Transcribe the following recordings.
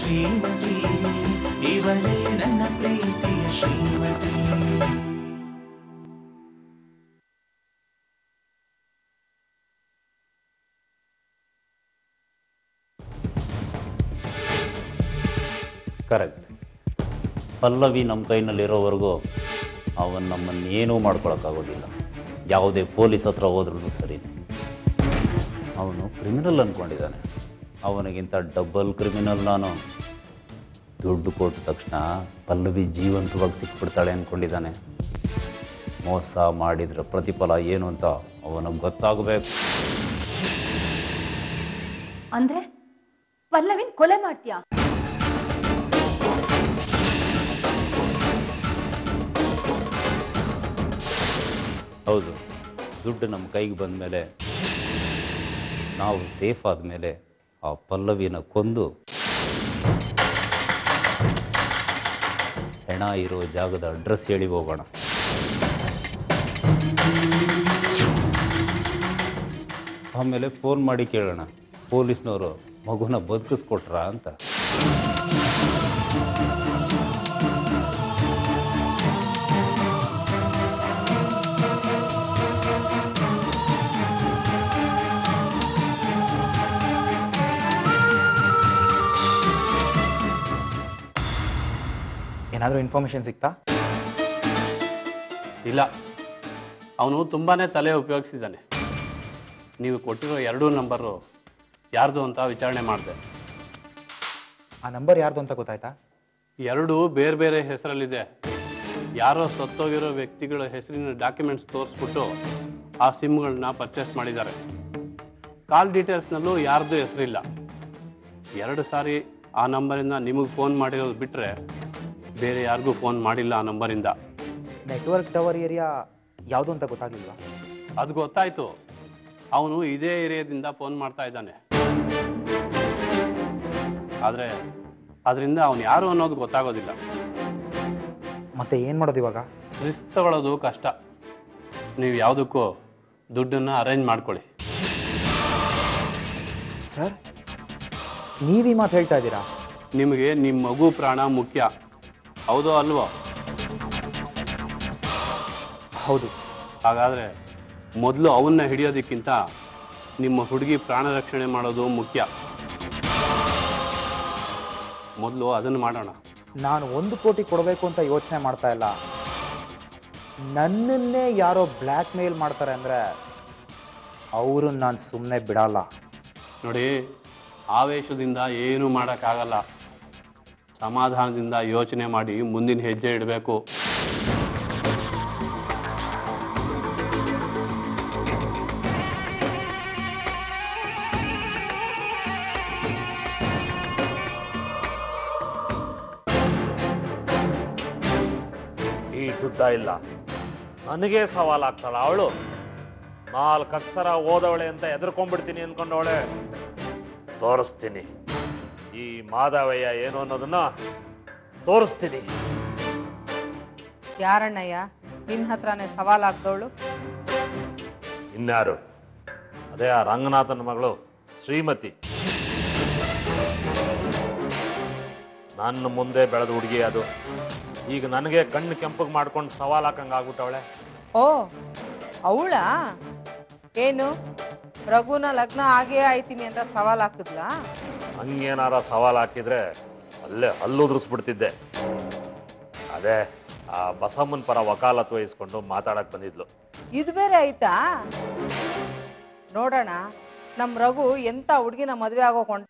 ಶ್ರೀಮತಿ ಇವಳೇ ನನ್ನ ಪ್ರೀತಿಯ ಶ್ರೀಮತಿ ಕರೆಕ್ಟ್ ಪಲ್ಲವಿ ನಮ್ಮ ಕೈನಲ್ಲಿರೋವರೆಗೂ ಅವನು ನಮ್ಮನ್ನು ಏನೂ ಮಾಡ್ಕೊಳಕ್ಕಾಗೋದಿಲ್ಲ ಯಾವುದೇ ಪೊಲೀಸ್ ಹತ್ರ ಹೋದ್ರೂ ಸರಿ ಅವನು ಕ್ರಿಮಿನಲ್ ಅಂದ್ಕೊಂಡಿದ್ದಾನೆ ಅವನಿಗಿಂತ ಡಬಲ್ ಕ್ರಿಮಿನಲ್ ನಾನು ದುಡ್ಡು ಕೊಟ್ಟ ತಕ್ಷಣ ಪಲ್ಲವಿ ಜೀವಂತವಾಗಿ ಸಿಕ್ಬಿಡ್ತಾಳೆ ಅಂದ್ಕೊಂಡಿದ್ದಾನೆ ಮೋಸ ಮಾಡಿದ್ರ ಪ್ರತಿಫಲ ಏನು ಅಂತ ಅವನಿಗೆ ಗೊತ್ತಾಗಬೇಕು ಅಂದ್ರೆ ಪಲ್ಲವಿನ್ ಕೊಲೆ ಮಾಡ್ತೀಯಾ ಹೌದು ದುಡ್ಡು ನಮ್ಮ ಕೈಗೆ ಬಂದ ಮೇಲೆ ನಾವು ಸೇಫ್ ಆದಮೇಲೆ ಆ ಪಲ್ಲವಿನ ಕೊಂದು ಹೆಣ ಇರೋ ಜಾಗದ ಅಡ್ರೆಸ್ ಹೇಳಿ ಹೋಗೋಣ ಆಮೇಲೆ ಫೋನ್ ಮಾಡಿ ಕೇಳೋಣ ಪೊಲೀಸ್ನವರು ಮಗುನ ಬದುಕಿಸ್ಕೊಟ್ರಾ ಅಂತ ಏನಾದರೂ ಇನ್ಫಾರ್ಮೇಶನ್ ಸಿಗ್ತಾ ಇಲ್ಲ ಅವನು ತುಂಬಾನೇ ತಲೆ ಉಪಯೋಗಿಸಿದ್ದಾನೆ ನೀವು ಕೊಟ್ಟಿರೋ ಎರಡೂ ನಂಬರು ಯಾರ್ದು ಅಂತ ವಿಚಾರಣೆ ಮಾಡಿದೆ ಆ ನಂಬರ್ ಯಾರ್ದು ಅಂತ ಗೊತ್ತಾಯ್ತಾ ಎರಡು ಬೇರೆ ಬೇರೆ ಹೆಸರಲ್ಲಿದೆ ಯಾರೋ ಸತ್ತೋಗಿರೋ ವ್ಯಕ್ತಿಗಳ ಹೆಸರಿನ ಡಾಕ್ಯುಮೆಂಟ್ಸ್ ತೋರಿಸ್ಬಿಟ್ಟು ಆ ಸಿಮ್ಗಳನ್ನ ಪರ್ಚೇಸ್ ಮಾಡಿದ್ದಾರೆ ಕಾಲ್ ಡೀಟೇಲ್ಸ್ನಲ್ಲೂ ಯಾರ್ದು ಹೆಸರಿಲ್ಲ ಎರಡು ಸಾರಿ ಆ ನಂಬರಿಂದ ನಿಮಗೆ ಫೋನ್ ಮಾಡಿರೋದು ಬಿಟ್ಟರೆ ಬೇರೆ ಯಾರಿಗೂ ಫೋನ್ ಮಾಡಿಲ್ಲ ಆ ನಂಬರಿಂದ ನೆಟ್ವರ್ಕ್ ಟವರ್ ಏರಿಯಾ ಯಾವುದು ಅಂತ ಗೊತ್ತಾಗ್ಲಿಲ್ವಾ ಅದು ಗೊತ್ತಾಯ್ತು ಅವನು ಇದೇ ಏರಿಯಾದಿಂದ ಫೋನ್ ಮಾಡ್ತಾ ಇದ್ದಾನೆ ಆದ್ರೆ ಅದರಿಂದ ಅವನು ಯಾರು ಅನ್ನೋದು ಗೊತ್ತಾಗೋದಿಲ್ಲ ಮತ್ತೆ ಏನು ಮಾಡೋದು ಇವಾಗ ರಿಸ್ಕ್ ತಗೊಳ್ಳೋದು ಕಷ್ಟ ನೀವು ಯಾವುದಕ್ಕೂ ದುಡ್ಡನ್ನ ಅರೇಂಜ್ ಮಾಡ್ಕೊಳ್ಳಿ ಸರ್ ನೀವು ಈ ಮಾತು ಹೇಳ್ತಾ ಇದ್ದೀರಾ ನಿಮಗೆ ನಿಮ್ಮ ಮಗು ಪ್ರಾಣ ಮುಖ್ಯ ಹೌದೋ ಅಲ್ವೋ ಹೌದು ಹಾಗಾದ್ರೆ ಮೊದಲು ಅವನ್ನ ಹಿಡಿಯೋದಕ್ಕಿಂತ ನಿಮ್ಮ ಹುಡುಗಿ ಪ್ರಾಣ ರಕ್ಷಣೆ ಮಾಡೋದು ಮುಖ್ಯ ಮೊದಲು ಅದನ್ನು ಮಾಡೋಣ ನಾನು ಒಂದು ಕೋಟಿ ಕೊಡಬೇಕು ಅಂತ ಯೋಚನೆ ಮಾಡ್ತಾ ಇಲ್ಲ ನನ್ನನ್ನೇ ಯಾರೋ ಬ್ಲ್ಯಾಕ್ ಮೇಲ್ ಮಾಡ್ತಾರೆ ಅಂದರೆ ಅವರು ನಾನು ಸುಮ್ಮನೆ ಬಿಡಲ್ಲ ನೋಡಿ ಆವೇಶದಿಂದ ಏನು ಮಾಡೋಕ್ಕಾಗಲ್ಲ ಸಮಾಧಾನದಿಂದ ಯೋಚನೆ ಮಾಡಿ ಮುಂದಿನ ಹೆಜ್ಜೆ ಇಡಬೇಕು ಈ ದುಡ್ಡ ಇಲ್ಲ ನನಗೆ ಸವಾಲಾಗ್ತಾಳ ಅವಳು ನಾಲ್ಕು ಅಕ್ಷರ ಓದವಳೆ ಅಂತ ಎದ್ರಕೊಂಡ್ಬಿಡ್ತೀನಿ ಅನ್ಕೊಂಡವಳೆ ತೋರಿಸ್ತೀನಿ ಈ ಮಾಧವಯ್ಯ ಏನು ಅನ್ನೋದನ್ನ ತೋರಿಸ್ತೀನಿ ಯಾರಣ್ಣಯ್ಯ ನಿನ್ನ ಹತ್ರನೇ ಸವಾಲಾಗ್ದವಳು ಇನ್ಯಾರು ಅದೇ ಆ ರಂಗನಾಥನ ಮಗಳು ಶ್ರೀಮತಿ ನನ್ನ ಮುಂದೆ ಬೆಳೆದ ಹುಡುಗಿ ಅದು ಈಗ ನನಗೆ ಕಣ್ಣು ಕೆಂಪಗೆ ಮಾಡ್ಕೊಂಡು ಸವಾಲ್ ಹಾಕಂಗ್ ಆಗ್ಬಿಟ್ಟವಳೆ ಓ ಅವಳಾ ಏನು ರಘುನ ಲಗ್ನ ಆಗೇ ಆಯ್ತೀನಿ ಅಂತ ಸವಾಲ್ ಹಾಕಿದ್ಲಾ ಹಂಗೇನಾರ ಸವಾಲ್ ಹಾಕಿದ್ರೆ ಅಲ್ಲೇ ಹಲ್ಲುದ್ರಿಸ್ಬಿಡ್ತಿದ್ದೆ ಅದೇ ಆ ಬಸಮ್ಮನ್ ಪರ ವಕಾಲತ್ ವಹಿಸ್ಕೊಂಡು ಮಾತಾಡಕ್ ಬಂದಿದ್ಲು ಇದು ಬೇರೆ ಆಯ್ತಾ ನೋಡೋಣ ನಮ್ ರಘು ಎಂತ ಹುಡುಗಿನ ಮದ್ವೆ ಆಗೋಕ್ ಹೊಂಟ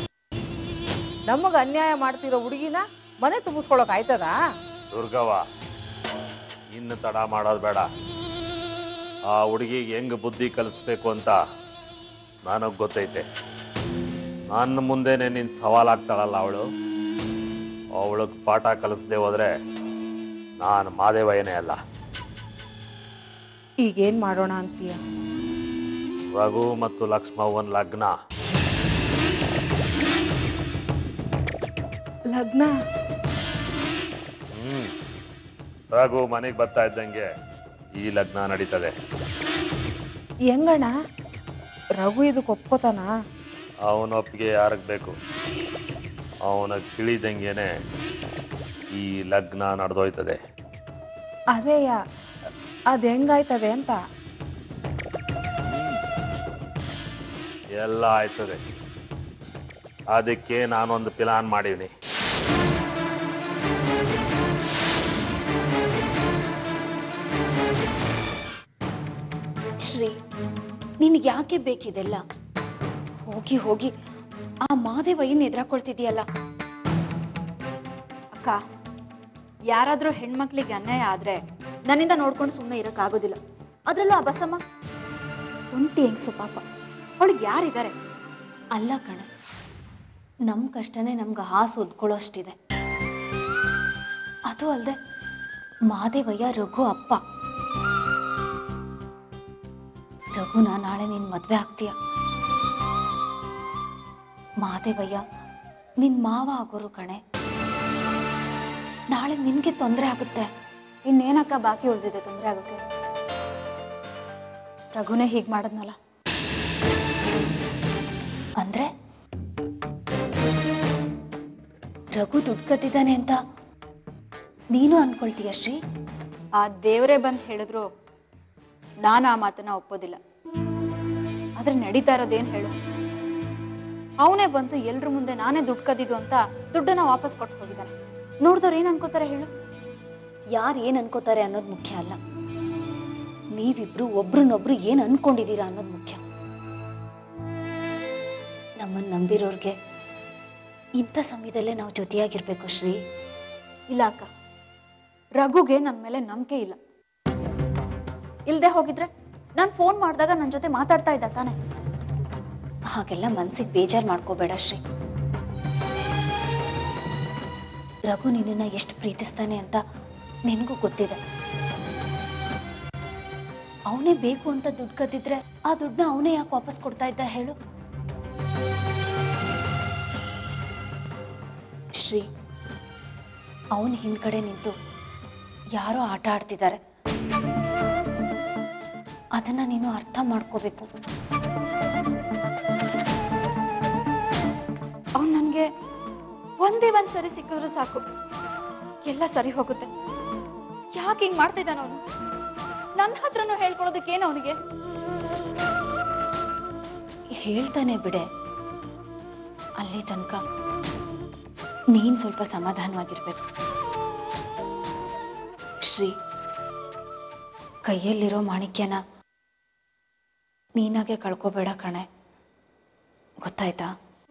ನಮಗ್ ಅನ್ಯಾಯ ಮಾಡ್ತಿರೋ ಹುಡುಗಿನ ಮನೆ ತುಂಬಿಸ್ಕೊಳಕ್ ಆಯ್ತದಾ ದುರ್ಗವ್ವ ಇನ್ನು ತಡ ಮಾಡೋದು ಬೇಡ ಆ ಹುಡುಗಿಗೆ ಹೆಂಗ್ ಬುದ್ಧಿ ಕಲಿಸ್ಬೇಕು ಅಂತ ನನಗ್ ಗೊತ್ತೈತೆ ನನ್ನ ಮುಂದೆನೆ ನಿನ್ ಸವಾಲಾಗ್ತಾಳಲ್ಲ ಅವಳು ಅವಳಗ್ ಪಾಠ ಕಲಿಸ್ದೆ ಹೋದ್ರೆ ನಾನು ಮಾದೇವಯ್ಯನೇ ಅಲ್ಲ ಈಗೇನ್ ಮಾಡೋಣ ಅಂತೀಯ ರಘು ಮತ್ತು ಲಕ್ಷ್ಮವ್ವನ್ ಲಗ್ನ ಲಗ್ನ ಹ್ಮ್ ರಘು ಮನೆಗೆ ಬರ್ತಾ ಇದ್ದಂಗೆ ಈ ಲಗ್ನ ನಡೀತದೆ ಹೆಂಗಣ್ಣ ರಘು ಇದಕ್ಕೆ ಒಪ್ಕೋತಾನ ಅವನ ಒಪ್ಪಿಗೆ ಯಾರಿಗೆ ಬೇಕು ಅವನಿಗೆ ತಿಳಿದಂಗೆನೆ ಈ ಲಗ್ನ ನಡೆದೋಯ್ತದೆ ಅದೇಯ ಅದ್ ಹೆಂಗಾಯ್ತದೆ ಅಂತ ಎಲ್ಲ ಆಯ್ತದೆ ಅದಕ್ಕೆ ನಾನೊಂದು ಪ್ಲಾನ್ ಮಾಡೀನಿ ಶ್ರೀ ನಿನಗೆ ಯಾಕೆ ಬೇಕಿದೆಲ್ಲ ಹೋಗಿ ಹೋಗಿ ಆ ಮಾದೇವಯ್ಯನ ಎದುರಾಕೊಳ್ತಿದ್ಯಲ್ಲ ಅಕ್ಕ ಯಾರಾದ್ರೂ ಹೆಣ್ಮಕ್ಳಿಗೆ ಅನ್ಯಾಯ ಆದ್ರೆ ನನ್ನಿಂದ ನೋಡ್ಕೊಂಡು ಸುಮ್ಮನೆ ಇರಕ್ಕಾಗೋದಿಲ್ಲ ಅದ್ರಲ್ಲೂ ಆ ಬಸಮ್ಮ ಒಂಟಿ ಹೆಂಗ್ಸು ಪಾಪ ಅವಳಿಗೆ ಯಾರಿದ್ದಾರೆ ಅಲ್ಲ ಕಣೆ ನಮ್ ಕಷ್ಟನೇ ನಮ್ಗೆ ಹಾಸು ಒದ್ಕೊಳ್ಳೋ ಅಷ್ಟಿದೆ ಅದು ಅಲ್ಲದೆ ಮಾದೇವಯ್ಯ ರಘು ಅಪ್ಪ ರಘುನ ನಾಳೆ ನೀನ್ ಮದ್ವೆ ಆಗ್ತೀಯ ಮಾದೇವಯ್ಯ ನಿನ್ ಮಾವ ಆಗೋರು ಕಣೆ ನಾಳೆ ನಿನ್ಗೆ ತೊಂದರೆ ಆಗುತ್ತೆ ಇನ್ನೇನಕ್ಕ ಬಾಕಿ ಉಳಿದಿದೆ ತೊಂದರೆ ಆಗೋಕೆ ರಘುನೇ ಹೀಗ್ ಮಾಡದ್ನಲ್ಲ ಅಂದ್ರೆ ರಘು ದುಡ್ಡು ಕದ್ದಿದ್ದಾನೆ ಅಂತ ನೀನು ಅನ್ಕೊಳ್ತೀಯ ಶ್ರೀ ಆ ದೇವರೇ ಬಂದ್ ಹೇಳಿದ್ರು ನಾನು ಆ ಮಾತನ್ನ ಒಪ್ಪೋದಿಲ್ಲ ಆದ್ರೆ ನಡೀತಾ ಇರೋದೇನ್ ಹೇಳು ಅವನೇ ಬಂತು ಎಲ್ರ ಮುಂದೆ ನಾನೇ ದುಡ್ಡು ಕದ್ದಿದ್ದು ಅಂತ ದುಡ್ಡನ್ನ ವಾಪಸ್ ಕೊಟ್ಟು ಹೋಗಿದ್ದಾನೆ ನೋಡ್ದವ್ರು ಏನ್ ಅನ್ಕೋತಾರೆ ಹೇಳು ಯಾರು ಏನ್ ಅನ್ಕೋತಾರೆ ಅನ್ನೋದು ಮುಖ್ಯ ಅಲ್ಲ ನೀವಿಬ್ರು ಒಬ್ರನ್ನೊಬ್ರು ಏನ್ ಅನ್ಕೊಂಡಿದೀರಾ ಅನ್ನೋದು ಮುಖ್ಯ ನಮ್ಮನ್ನ ನಂಬಿರೋರ್ಗೆ ಇಂಥ ಸಮಯದಲ್ಲೇ ನಾವು ಜೊತೆಯಾಗಿರ್ಬೇಕು ಶ್ರೀ ಇಲ್ಲ ಅಕ್ಕ ರಘುಗೆ ನನ್ನ ಮೇಲೆ ನಂಬಿಕೆ ಇಲ್ಲ ಇಲ್ದೆ ಹೋಗಿದ್ರೆ ನಾನು ಫೋನ್ ಮಾಡಿದಾಗ ನನ್ನ ಜೊತೆ ಮಾತಾಡ್ತಾ ಇದ್ದ ತಾನೆ ಹಾಗೆಲ್ಲ ಮನ್ಸಿಗೆ ಬೇಜಾರ್ ಮಾಡ್ಕೋಬೇಡ ಶ್ರೀ ರಘು ನಿನ್ನ ಎಷ್ಟು ಪ್ರೀತಿಸ್ತಾನೆ ಅಂತ ನಿನಗೂ ಗೊತ್ತಿದೆ ಅವನೇ ಬೇಕು ಅಂತ ದುಡ್ಡು ಕದ್ದಿದ್ರೆ ಆ ದುಡ್ಡನ್ನ ಅವನೇ ಯಾಕೆ ವಾಪಸ್ ಕೊಡ್ತಾ ಇದ್ದ ಹೇಳು ಶ್ರೀ ಅವನ ಹಿಂದ್ಗಡೆ ನಿಂತು ಯಾರೋ ಆಟ ಆಡ್ತಿದ್ದಾರೆ ಅದನ್ನ ನೀನು ಅರ್ಥ ಮಾಡ್ಕೋಬೇಕು ಅವನ್ ನನ್ಗೆ ಒಂದೇ ಒಂದ್ ಸರಿ ಸಿಕ್ಕಿದ್ರು ಸಾಕು ಎಲ್ಲ ಸರಿ ಹೋಗುತ್ತೆ ಯಾಕೆ ಹಿಂಗ್ ಮಾಡ್ತಿದ್ದಾನ ಅವನು ನನ್ನ ಹತ್ರನೂ ಹೇಳ್ಕೊಳ್ಳೋದಕ್ಕೇನು ಅವನಿಗೆ ಹೇಳ್ತಾನೆ ಬಿಡೆ ಅಲ್ಲಿ ತನಕ ನೀನ್ ಸ್ವಲ್ಪ ಸಮಾಧಾನವಾಗಿರ್ಬೇಕು ಶ್ರೀ ಕೈಯಲ್ಲಿರೋ ಮಾಣಿಕ್ಯನ ನೀನಾಗೆ ಕಳ್ಕೋಬೇಡ ಕಣೆ ಗೊತ್ತಾಯ್ತಾ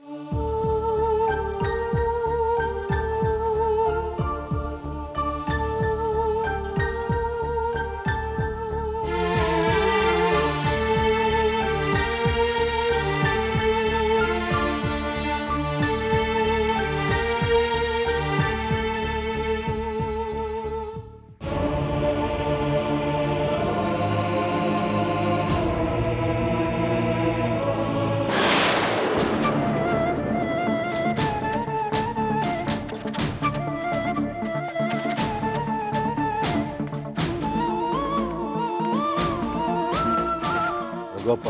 ರಘುವಪ್ಪ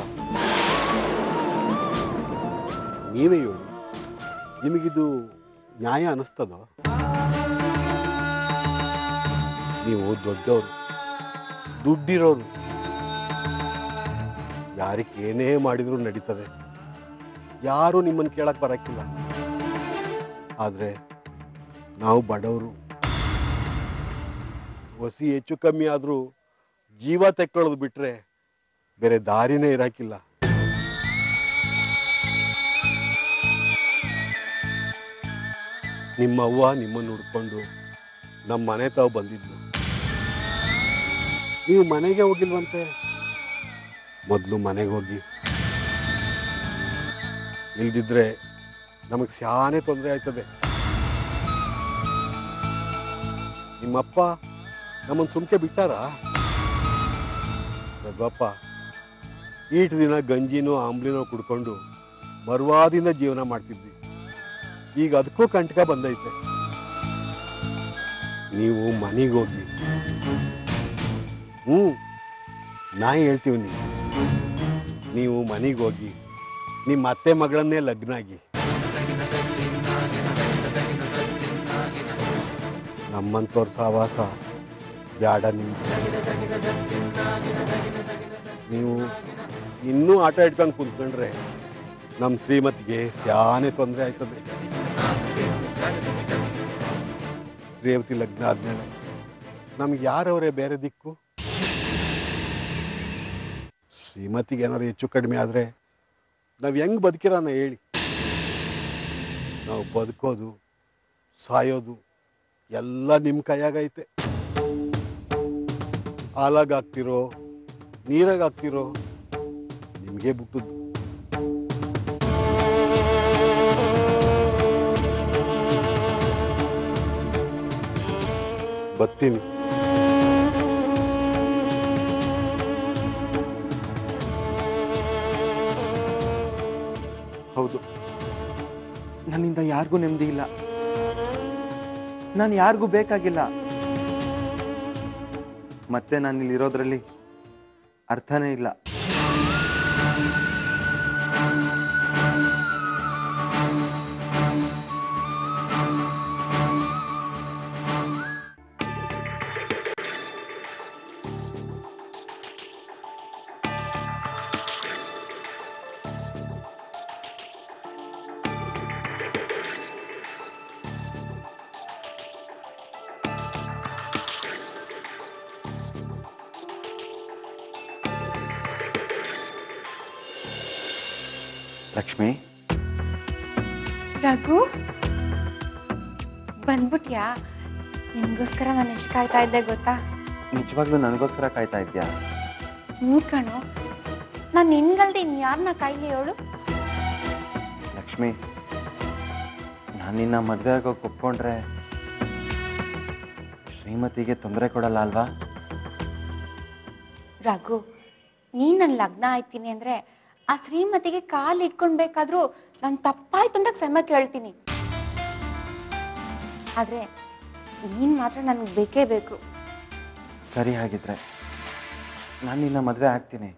ನೀವೇ ಹೇಳಿ ನಿಮಗಿದು ನ್ಯಾಯ ಅನ್ನಿಸ್ತದೋ ನೀವು ದೊಡ್ಡವರು ದುಡ್ಡಿರೋರು ಯಾರಿಗೆ ಏನೇ ಮಾಡಿದ್ರು ನಡೀತದೆ ಯಾರು ನಿಮ್ಮನ್ನು ಕೇಳಕ್ ಬರಕ್ಕಿಲ್ಲ ಆದ್ರೆ ನಾವು ಬಡವರು ವಸಿ ಹೆಚ್ಚು ಕಮ್ಮಿ ಆದ್ರೂ ಜೀವ ತೆಕ್ಕೊಳ್ಳೋದು ಬಿಟ್ರೆ ಬೇರೆ ದಾರಿನೇ ಇರಾಕಿಲ್ಲ ನಿಮ್ಮ ಅವ್ವ ನಿಮ್ಮನ್ನು ಹುಡ್ಕೊಂಡು ನಮ್ಮ ಮನೆ ತಾವು ಬಂದಿದ್ಲು ನೀವು ಮನೆಗೆ ಹೋಗಿಲ್ವಂತೆ ಮೊದಲು ಮನೆಗೆ ಹೋಗಿ ಇಲ್ದಿದ್ರೆ ನಮಗೆ ಶಾನೆ ತೊಂದರೆ ಆಯ್ತದೆ ನಿಮ್ಮಪ್ಪ ನಮ್ಮನ್ನು ಸುಮ್ಕೆ ಬಿಟ್ಟಾರಾ ರಘುವಪ್ಪ ಈಟ್ ದಿನ ಗಂಜಿನೋ ಆಂಬ್ಲಿನೋ ಕುಡ್ಕೊಂಡು ಮರ್ವಾದಿಂದ ಜೀವನ ಮಾಡ್ತಿದ್ವಿ ಈಗ ಅದಕ್ಕೂ ಕಂಟಕ ಬಂದೈತೆ ನೀವು ಮನೆಗೆ ಹೋಗಿ ಹ್ಞೂ ನಾ ಹೇಳ್ತೀವಿ ನೀವು ನೀವು ಮನೆಗೆ ಹೋಗಿ ನಿಮ್ಮ ಅತ್ತೆ ಮಗಳನ್ನೇ ಲಗ್ನ ಆಗಿ ನಮ್ಮಂಥವ್ರ ಸಹವಾಸ ಬ್ಯಾಡ ನಿಮ್ಗೆ ನೀವು ಇನ್ನೂ ಆಟ ಇಟ್ಕೊಂಡು ಕುಂತ್ಕೊಂಡ್ರೆ ನಮ್ಮ ಶ್ರೀಮತಿಗೆ ಸ್ಯಾನೆ ತೊಂದರೆ ಆಯ್ತದೆ ರೇವತಿ ಲಗ್ನ ಆದ್ಮೇಲೆ ನಮ್ಗೆ ಯಾರವರೇ ಬೇರೆ ದಿಕ್ಕು ಶ್ರೀಮತಿಗೆ ಏನಾದ್ರು ಹೆಚ್ಚು ಕಡಿಮೆ ಆದ್ರೆ ನಾವ್ ಹೆಂಗ್ ಬದುಕಿರೋಣ ಹೇಳಿ ನಾವು ಬದುಕೋದು ಸಾಯೋದು ಎಲ್ಲ ನಿಮ್ಮ ಕೈಯಾಗೈತೆ ಹಾಲಾಗಾಗ್ತಿರೋ ನೀರಾಗಾಗ್ತಿರೋ ನಿಮಗೆ ಬಿಟ್ಟದ್ದು ಬರ್ತೀನಿ ಹೌದು ನನ್ನಿಂದ ಯಾರಿಗೂ ನೆಮ್ಮದಿ ಇಲ್ಲ ನಾನು ಯಾರಿಗೂ ಬೇಕಾಗಿಲ್ಲ ಮತ್ತೆ ನಾನು ಇಲ್ಲಿರೋದ್ರಲ್ಲಿ ಅರ್ಥನೇ ಇಲ್ಲ ಲಕ್ಷ್ಮಿ ರಘು ಬಂದ್ಬಿಟ್ಯಾ ನಿನ್ಗೋಸ್ಕರ ನಾನು ಎಷ್ಟು ಕಾಯ್ತಾ ಇದ್ದೆ ಗೊತ್ತಾ ನಿಜವಾಗ್ಲೂ ನನಗೋಸ್ಕರ ಕಾಯ್ತಾ ಇದ್ಯಾ ಹ್ಞೂ ಕಣು ನಾನು ನಿನ್ಗಲ್ದೆ ಇನ್ಯಾರನ್ನ ಕಾಯ್ಲಿ ಹೇಳು ಲಕ್ಷ್ಮಿ ನಾನು ನಿನ್ನ ಮದುವೆ ಆಗೋಕೆ ಒಪ್ಕೊಂಡ್ರೆ ಶ್ರೀಮತಿಗೆ ತೊಂದರೆ ಕೊಡಲ್ಲ ಅಲ್ವಾ ರಘು ನೀನ್ ನನ್ ಲಗ್ನ ಆಯ್ತೀನಿ ಅಂದ್ರೆ ಆ ಶ್ರೀಮತಿಗೆ ಕಾಲ್ ಇಟ್ಕೊಂಡ್ಬೇಕಾದ್ರೂ ನಾನು ತಪ್ಪಾಯ್ತು ಅಂತ ಕ್ಷಮೆ ಕೇಳ್ತೀನಿ ಆದ್ರೆ ನೀನ್ ಮಾತ್ರ ನನ್ಗೆ ಬೇಕೇ ಬೇಕು ಸರಿ ಹಾಗಿದ್ರೆ ನಾನು ನಿನ್ನ ಮದುವೆ ಆಗ್ತೀನಿ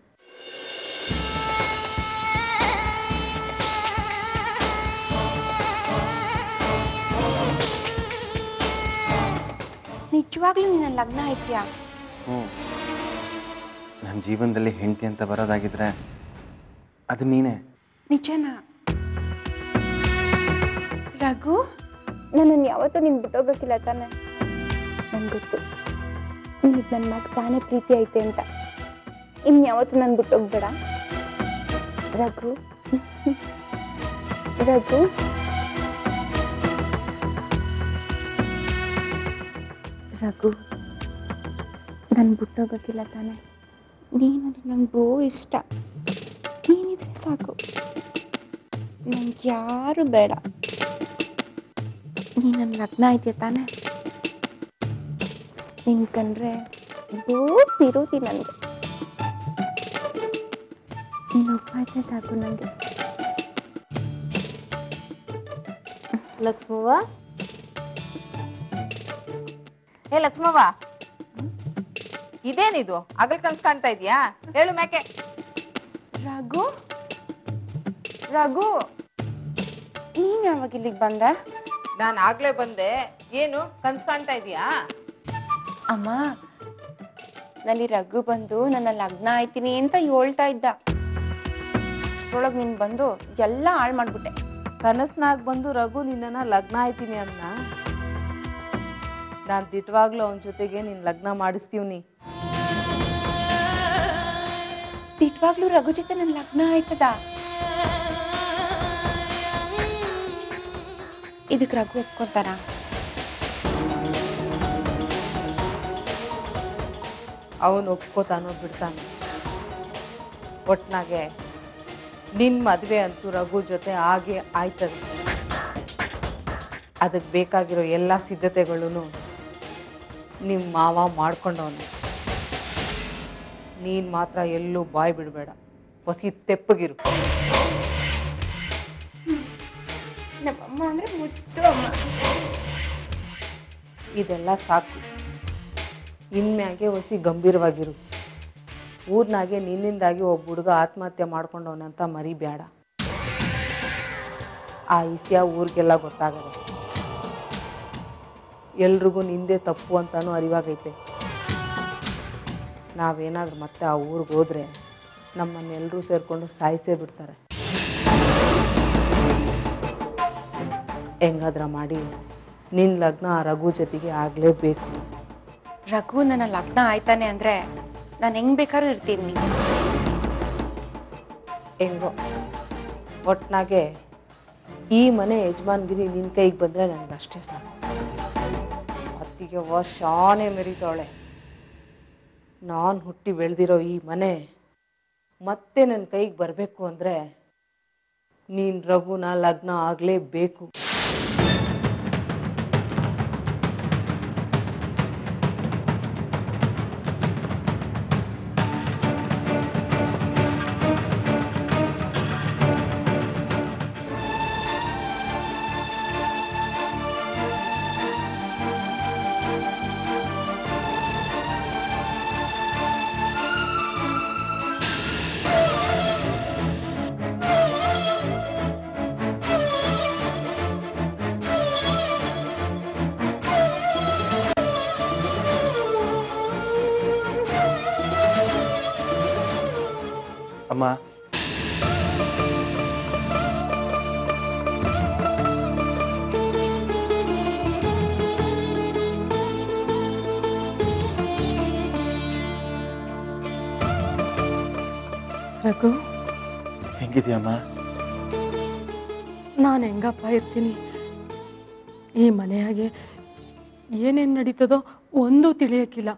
ನಿಜವಾಗ್ಲೂ ನಿನ್ನ ಲಗ್ನ ಆಯ್ತ್ಯಾ ಹ್ಞೂ ನನ್ನ ಜೀವನದಲ್ಲಿ ಹೆಂಡತಿ ಅಂತ ಬರೋದಾಗಿದ್ರೆ ಅದು ನೀನೇ ನಿಜನಾ ರಘು ನನ್ನನ್ನು ಯಾವತ್ತೂ ನಿನ್ ಬಿಟ್ಟೋಗಕ್ಕಿಲ್ಲ ತಾನೆ ನನ್ಗೆ ಗೊತ್ತು ನಿನಗೆ ನನ್ನ ಮ್ಯಾಗ ತಾನೇ ಪ್ರೀತಿ ಐತೆ ಅಂತ ಇನ್ ಯಾವತ್ತೂ ನನ್ ಬಿಟ್ಟೋಗ್ಬೇಡ ರಘು ರಘು ರಘು ನನ್ ಬಿಟ್ಟೋಗಕ್ಕಿಲ್ಲ ತಾನೆ ನೀನಂದ್ರೆ ನಂಗೆ ಬಹು ಇಷ್ಟ ನೀನಿದ್ರೆ ಸಾಕು ನಂಗೆ ಯಾರು ಬೇಡ ನೀ ನನ್ನ ಲಗ್ನ ಐತೆ ತಾನೆ ನಿನ್ ಕಂಡ್ರೆ ಬೋಸ್ ಇರೋತಿ ನನಗೆ ನೀನು ಒಪ್ಪಾಯ್ತೆ ಸಾಕು ನನಗೆ ಲಕ್ಷ್ಮವ್ವ ಏ ಲಕ್ಷ್ಮವ್ವ ಇದೇನಿದು ಅಗಲ್ ಕನ್ಸ್ ಕಾಣ್ತಾ ಇದೀಯಾ ಹೇಳು ಮ್ಯಾಕೆ ರಘು ರಘು ನೀನ್ ಯಾವಾಗ ಇಲ್ಲಿಗೆ ಬಂದೆ ನಾನ್ ಆಗ್ಲೇ ಬಂದೆ ಏನು ಕನ್ಸ್ ಕಾಣ್ತಾ ಇದೀಯಾ ಅಮ್ಮ ನಲ್ಲಿ ರಘು ಬಂದು ನನ್ನ ಲಗ್ನ ಆಯ್ತೀನಿ ಅಂತ ಹೇಳ್ತಾ ಇದ್ದ ಅಷ್ಟ್ರೊಳಗ್ ನೀನ್ ಬಂದು ಎಲ್ಲ ಹಾಳು ಮಾಡ್ಬಿಟ್ಟೆ ಕನಸ್ನಾಗ್ ಬಂದು ರಘು ನಿನ್ನನ್ನ ಲಗ್ನ ಆಯ್ತೀನಿ ಅನ್ನ ನಾನ್ ದಿಟ್ವಾಗ್ಲೂ ಅವನ ಜೊತೆಗೆ ನಿನ್ ಲಗ್ನ ಮಾಡಿಸ್ತೀವ್ನಿ ದಿಟ್ವಾಗ್ಲೂ ರಘು ಜೊತೆ ನನ್ನ ಲಗ್ನ ಆಯ್ತದ ಇದಕ್ ರಘು ಒಪ್ಕೊತಾರ ಅವನು ಒಪ್ಕೋತಾನೋ ಬಿಡ್ತಾನೋ ಒಟ್ನಾಗೆ ನಿನ್ ಮದ್ವೆ ಅಂತೂ ರಘು ಜೊತೆ ಹಾಗೆ ಆಯ್ತದೆ ಅದಕ್ಕೆ ಬೇಕಾಗಿರೋ ಎಲ್ಲ ಸಿದ್ಧತೆಗಳು ನಿಮ್ಮ ಮಾವ ಮಾಡ್ಕೊಂಡವನು ನೀನ್ ಮಾತ್ರ ಎಲ್ಲೂ ಬಾಯ್ ಬಿಡಬೇಡ ಹೊಸಿ ತೆಪ್ಪಗಿರು ನಮ್ಮಮ್ಮ ಅಂದ್ರೆ ಮುದ್ದು ಅಮ್ಮ ಇದೆಲ್ಲ ಸಾಕು ಇನ್ಮ್ಯಾಗೆ ಹೊಸಿ ಗಂಭೀರವಾಗಿರು ಊರ್ನಾಗೆ ನಿನ್ನಿಂದಾಗಿ ಒಬ್ಬ ಹುಡುಗ ಆತ್ಮಹತ್ಯೆ ಮಾಡ್ಕೊಂಡವನಂತ ಮರಿಬೇಡ ಆ ಇಸ್ಯ ಊರಿಗೆಲ್ಲ ಗೊತ್ತಾಗದೆ ಎಲ್ರಿಗೂ ನಿಂದೆ ತಪ್ಪು ಅಂತಾನೂ ಅರಿವಾಗೈತೆ ನಾವೇನಾದ್ರೂ ಮತ್ತೆ ಆ ಊರಿಗೆ ಹೋದ್ರೆ ನಮ್ಮನ್ನೆಲ್ಲರೂ ಸೇರ್ಕೊಂಡು ಸಾಯಿಸೇ ಬಿಡ್ತಾರೆ ಹೆಂಗಾದ್ರ ಮಾಡಿ ನಿನ್ನ ಲಗ್ನ ಆ ರಘು ಜೊತೆಗೆ ಆಗಲೇಬೇಕು ರಘು ನನ್ನ ಲಗ್ನ ಆಯ್ತಾನೆ ಅಂದ್ರೆ ನಾನು ಹೆಂಗ್ ಬೇಕಾದ್ರೂ ಇರ್ತೀನಿ ಹೆಂಗೋ ಒಟ್ನಾಗೆ ಈ ಮನೆ ಯಜಮಾನ್ಗಿರಿ ನಿನ್ನ ಕೈಗೆ ಬಂದ್ರೆ ನನಗಷ್ಟೇ ಸಾಕು ಅತ್ತಿಗೆ ಶಾನೆ ಮೆರಿತಾವಳೆ ನಾನು ಹುಟ್ಟಿ ಬೆಳೆದಿರೋ ಈ ಮನೆ ಮತ್ತೆ ನನ್ನ ಕೈಗೆ ಬರಬೇಕು ಅಂದ್ರೆ ನೀನ್ ರಘುನ ಲಗ್ನ ಆಗಲೇಬೇಕು ಅಮ್ಮ ರಘು ಹೆಂಗಿದ್ಯಮ್ಮ ನಾನು ಹೆಂಗಪ್ಪ ಇರ್ತೀನಿ ಈ ಮನೆಯಾಗೆ ಏನೇನು ನಡೀತದೋ ಒಂದೂ ತಿಳಿಯಕ್ಕಿಲ್ಲ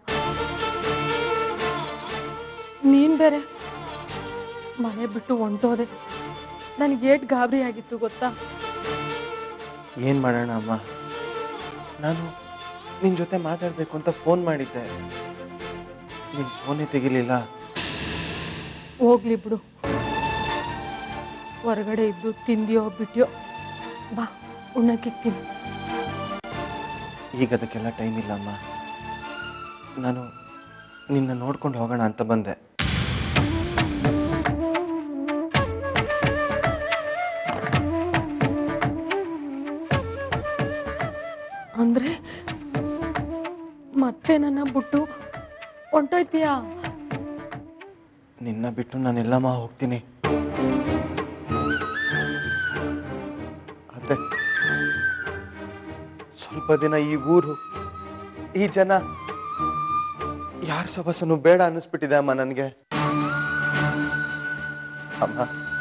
ನೀನ್ ಬೇರೆ ಮನೆ ಬಿಟ್ಟು ಹೊಂಟೋದೆ ನನಗೆ ಏಟ್ ಗಾಬರಿ ಆಗಿತ್ತು ಗೊತ್ತಾ ಏನ್ ಮಾಡೋಣ ಅಮ್ಮ ನಾನು ನಿನ್ ಜೊತೆ ಮಾತಾಡ್ಬೇಕು ಅಂತ ಫೋನ್ ಮಾಡಿದ್ದೆ ನೀನ್ ಫೋನೇ ತೆಗಿಲಿಲ್ಲ ಹೋಗ್ಲಿ ಬಿಡು ಹೊರಗಡೆ ಇದ್ದು ತಿಂದಿಯೋ ಬಿಟ್ಟಿಯೋ ಬಾ ಉಣ್ಣಕ್ಕಿಕ್ತೀನಿ ಈಗ ಅದಕ್ಕೆಲ್ಲ ಟೈಮ್ ಇಲ್ಲ ಅಮ್ಮ ನಾನು ನಿನ್ನ ನೋಡ್ಕೊಂಡು ಹೋಗೋಣ ಅಂತ ಬಂದೆ ಅಂದ್ರೆ ಮತ್ತೆ ನನ್ನ ಬಿಟ್ಟು ಹೊಂಟೋಯ್ತೀಯಾ ನಿನ್ನ ಬಿಟ್ಟು ನಾನೆಲ್ಲಮ್ಮ ಹೋಗ್ತೀನಿ ಆದ್ರೆ ಸ್ವಲ್ಪ ದಿನ ಈ ಊರು ಈ ಜನ ಯಾರ ಸೊಬಸನು ಬೇಡ ಅನ್ನಿಸ್ಬಿಟ್ಟಿದೆ ಅಮ್ಮ ನನಗೆ ಅಮ್ಮ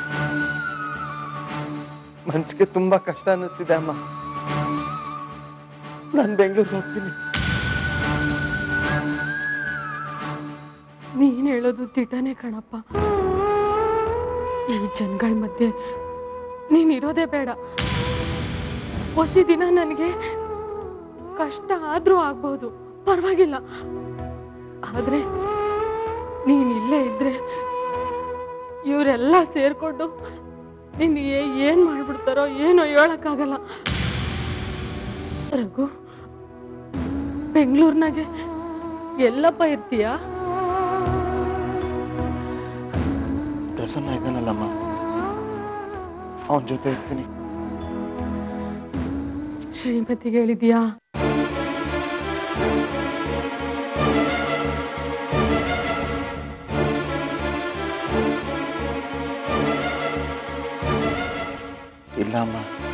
ಮನ್ಸಿಗೆ ತುಂಬಾ ಕಷ್ಟ ಅನ್ನಿಸ್ತಿದೆ ಅಮ್ಮ ನಾನು ಬೆಂಗಳೂರಿಗೆ ಹೋಗ್ತೀನಿ ನೀನ್ ಹೇಳೋದು ತಿಟನೆ ಕಣಪ್ಪ ಈ ಜನಗಳ ಮಧ್ಯೆ ನೀನ್ ಇರೋದೇ ಬೇಡ ಹೊಸಿ ದಿನ ನನಗೆ ಕಷ್ಟ ಆದ್ರೂ ಆಗ್ಬಹುದು ಪರವಾಗಿಲ್ಲ ಆದ್ರೆ ನೀನ್ ಇಲ್ಲೇ ಇದ್ರೆ ಇವರೆಲ್ಲ ಸೇರ್ಕೊಂಡು ನೀನ್ ಏ- ಏನ್ ಮಾಡ್ಬಿಡ್ತಾರೋ ಏನೋ ಹೇಳಕ್ಕಾಗಲ್ಲ ರಘು ಬೆಂಗಳೂರಿನಾಗೆ ಎಲ್ಲಪ್ಪ ಇರ್ತೀಯಾ ಪ್ರಸನ್ನ ಇದ್ದಾನಲ್ಲಮ್ಮ ಅವನ ಜೊತೆ ಇರ್ತೀನಿ ಶ್ರೀಮತಿಗೆ ಹೇಳಿದ್ಯಾ ಇಲ್ಲ ಅಮ್ಮ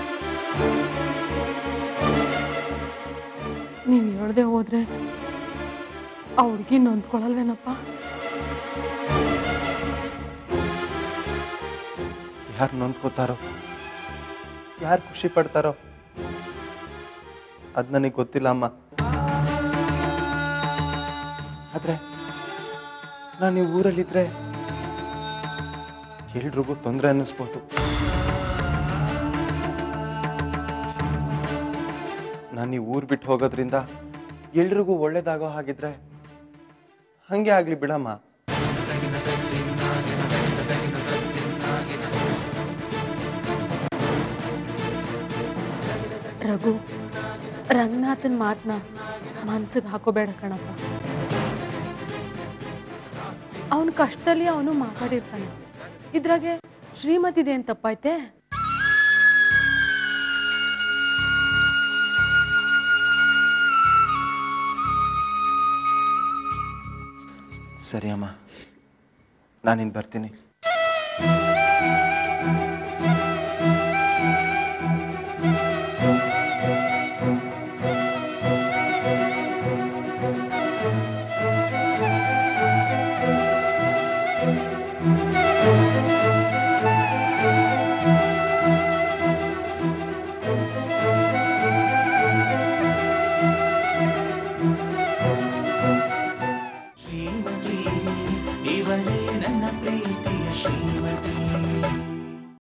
ನೀನ್ ಹೇಳ್ದೆ ಹೋದ್ರೆ ಆ ಹುಡ್ಗಿ ನೊಂದ್ಕೊಳಲ್ವೇನಪ್ಪ ಯಾರು ನೊಂದ್ಕೋತಾರೋ ಯಾರು ಖುಷಿ ಪಡ್ತಾರೋ ಅದ್ ನನಗೆ ಗೊತ್ತಿಲ್ಲ ಅಮ್ಮ ಆದ್ರೆ ನಾನು ಈ ಊರಲ್ಲಿದ್ರೆ ಎಲ್ರಿಗೂ ತೊಂದರೆ ಅನ್ನಿಸ್ಬೋದು ನಾನು ಈ ಊರ್ ಬಿಟ್ಟು ಹೋಗೋದ್ರಿಂದ ಎಲ್ರಿಗೂ ಒಳ್ಳೇದಾಗೋ ಹಾಗಿದ್ರೆ ಹಂಗೆ ಆಗ್ಲಿ ಬಿಡಮ್ಮ ರಘು ರಂಗನಾಥನ್ ಮಾತನ್ನ ಮನ್ಸಿಗೆ ಹಾಕೋಬೇಡ ಕಣಪ್ಪ ಅವನ ಕಷ್ಟದಲ್ಲಿ ಅವನು ಮಾತಾಡಿರ್ತಾನೆ ಇದ್ರಾಗೆ ಶ್ರೀಮತಿದೆ ಏನ್ ತಪ್ಪೈತೆ ಸರಿ ಅಮ್ಮ ನಾನಿನ್ ಬರ್ತೀನಿ